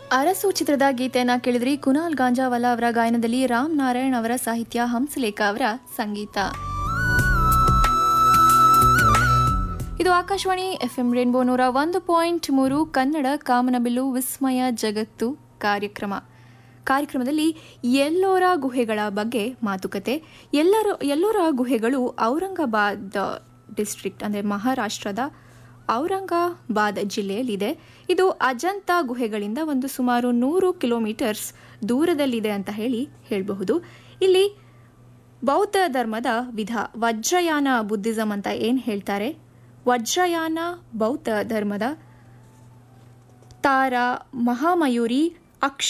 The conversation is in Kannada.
ಅರಸು ಚಿತ್ರದ ಗೀತೆಯನ್ನ ಕೇಳಿದ್ರಿ ಕುನಾಲ್ ಗಾಂಜಾವಾಲಾ ಅವರ ಗಾಯನದಲ್ಲಿ ರಾಮ್ ನಾರಾಯಣ್ ಅವರ ಸಾಹಿತ್ಯ ಹಂಸಲೇಖ ಅವರ ಸಂಗೀತ ಇದು ಆಕಾಶವಾಣಿ ಎಫ್ಎಂ ರೇನ್ಬೋ ನೂರ ಒಂದು ಪಾಯಿಂಟ್ ಮೂರು ಕನ್ನಡ ಕಾಮನಬಿಲ್ಲು ವಿಸ್ಮಯ ಜಗತ್ತು ಕಾರ್ಯಕ್ರಮ ಕಾರ್ಯಕ್ರಮದಲ್ಲಿ ಎಲ್ಲೋರ ಗುಹೆಗಳ ಬಗ್ಗೆ ಮಾತುಕತೆ ಎಲ್ಲರ ಎಲ್ಲೋರ ಗುಹೆಗಳು ಔರಂಗಾಬಾದ್ ಡಿಸ್ಟ್ರಿಕ್ಟ್ ಅಂದರೆ ಮಹಾರಾಷ್ಟ್ರದ ಔರಂಗಾಬಾದ್ ಜಿಲ್ಲೆಯಲ್ಲಿದೆ ಇದು ಅಜಂತಾ ಗುಹೆಗಳಿಂದ ಒಂದು ಸುಮಾರು ನೂರು ಕಿಲೋಮೀಟರ್ಸ್ ದೂರದಲ್ಲಿದೆ ಅಂತ ಹೇಳಿ ಹೇಳಬಹುದು ಇಲ್ಲಿ ಬೌದ್ಧ ಧರ್ಮದ ವಿಧ ವಜ್ರಯಾನ ಬುದ್ಧಿಸಂ ಅಂತ ಏನು ಹೇಳ್ತಾರೆ ವಜ್ರಯಾನ ಬೌದ್ಧ ಧರ್ಮದ ತಾರಾ ಮಹಾಮಯೂರಿ ಅಕ್ಷ